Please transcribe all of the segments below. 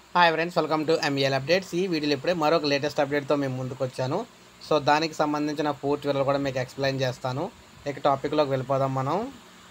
hi friends welcome to MEL updates ఈ వీడియోలో ఇప్పుడే మరొక లేటెస్ట్ అప్డేట్తో మేము ముందుకు వచ్చాను సో దానికి సంబంధించిన పూర్తి వివరాలు కూడా మీకు ఎక్స్ప్లెయిన్ చేస్తాను ఇక టాపిక్లోకి వెళ్ళిపోదాం మనం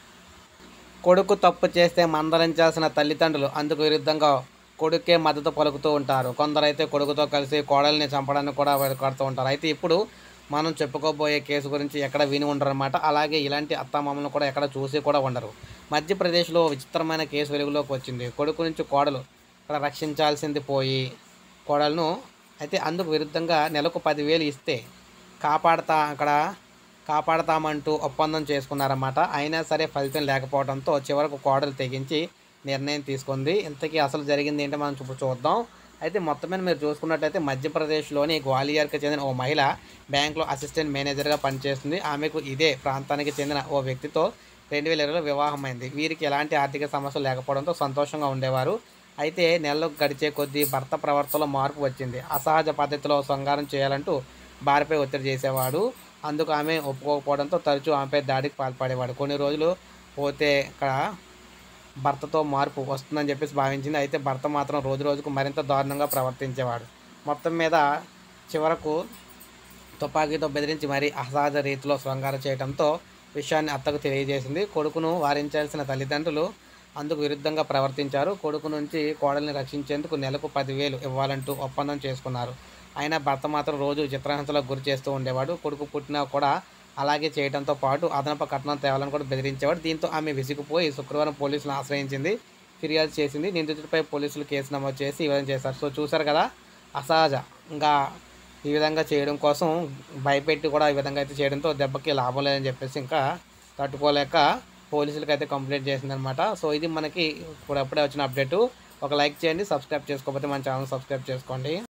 కొడుకు తప్పు చేస్తే మందలించాల్సిన తల్లిదండ్రులు అందుకు విరుద్ధంగా కొడుకే మద్దతు పలుకుతూ ఉంటారు కొందరైతే కొడుకుతో కలిసి కోడల్ని చంపడానికి కూడా వెనుకాడుతూ ఉంటారు అయితే ఇప్పుడు మనం చెప్పుకోబోయే కేసు గురించి ఎక్కడ విని ఉండరు అనమాట అలాగే ఇలాంటి అత్తమామలను కూడా ఎక్కడ చూసి కూడా ఉండరు మధ్యప్రదేశ్లో విచిత్రమైన కేసు వెలుగులోకి వచ్చింది కొడుకు నుంచి కోడలు ఇక్కడ రక్షించాల్సింది పోయి కోడలను అయితే అందుకు విరుద్ధంగా నెలకు పదివేలు ఇస్తే కాపాడతా అక్కడ కాపాడతామంటూ ఒప్పందం చేసుకున్నారన్నమాట అయినా సరే ఫలితం లేకపోవడంతో చివరకు కోడలు తెగించి నిర్ణయం తీసుకుంది ఇంతకీ అసలు జరిగింది ఏంటో మనం ఇప్పుడు చూద్దాం అయితే మొత్తం మీద మీరు చూసుకున్నట్టయితే మధ్యప్రదేశ్లోని గ్వాలియర్కి చెందిన ఓ మహిళ బ్యాంకులో అసిస్టెంట్ మేనేజర్గా పనిచేస్తుంది ఆమెకు ఇదే ప్రాంతానికి చెందిన ఓ వ్యక్తితో రెండు వేల ఇరవైలో వివాహమైంది వీరికి ఎలాంటి ఆర్థిక సమస్యలు లేకపోవడంతో సంతోషంగా ఉండేవారు అయితే నెలలు గడిచే కొద్దీ భర్త ప్రవర్తనలో మార్పు వచ్చింది అసహజ పద్ధతిలో శృంగారం చేయాలంటూ భార్యపై ఒత్తిడి చేసేవాడు అందుకు ఆమె ఒప్పుకోకపోవడంతో తరచూ ఆమెపై దాడికి పాల్పడేవాడు కొన్ని రోజులు పోతే ఇక్కడ భర్తతో మార్పు వస్తుందని చెప్పేసి భావించింది అయితే భర్త మాత్రం రోజు రోజుకు మరింత దారుణంగా ప్రవర్తించేవాడు మొత్తం మీద చివరకు తుపాకీతో బెదిరించి మరీ అసహజ రీతిలో శృంగారం చేయడంతో విషయాన్ని అత్తకు తెలియజేసింది కొడుకును వారించాల్సిన తల్లిదండ్రులు అందుకు విరుద్ధంగా ప్రవర్తించారు కొడుకు నుంచి కోడల్ని రక్షించేందుకు నెలకు పదివేలు ఇవ్వాలంటూ ఒప్పందం చేసుకున్నారు అయినా భర్త మాత్రం రోజు చిత్రహింసలకు గురి చేస్తూ ఉండేవాడు కొడుకు పుట్టినా కూడా అలాగే చేయడంతో పాటు అదనపు కట్నం తేవాలని కూడా బెదిరించేవాడు దీంతో ఆమె విసిగిపోయి శుక్రవారం పోలీసులను ఆశ్రయించింది ఫిర్యాదు చేసింది నిందితుడిపై పోలీసులు కేసు నమోదు చేసి ఈ విధంగా చేశారు సో చూశారు కదా అసహజంగా ఈ విధంగా చేయడం కోసం భయపెట్టి కూడా ఈ విధంగా అయితే చేయడంతో దెబ్బకి లాభం లేదని చెప్పేసి ఇంకా తట్టుకోలేక పోలీసులకు అయితే కంప్లైంట్ చేసిందనమాట సో ఇది మనకి ఇప్పుడు అప్పుడే వచ్చిన అప్డేట్ ఒక లైక్ చేయండి సబ్స్క్రైబ్ చేసుకోకపోతే మన ఛానల్ సబ్స్క్రైబ్ చేసుకోండి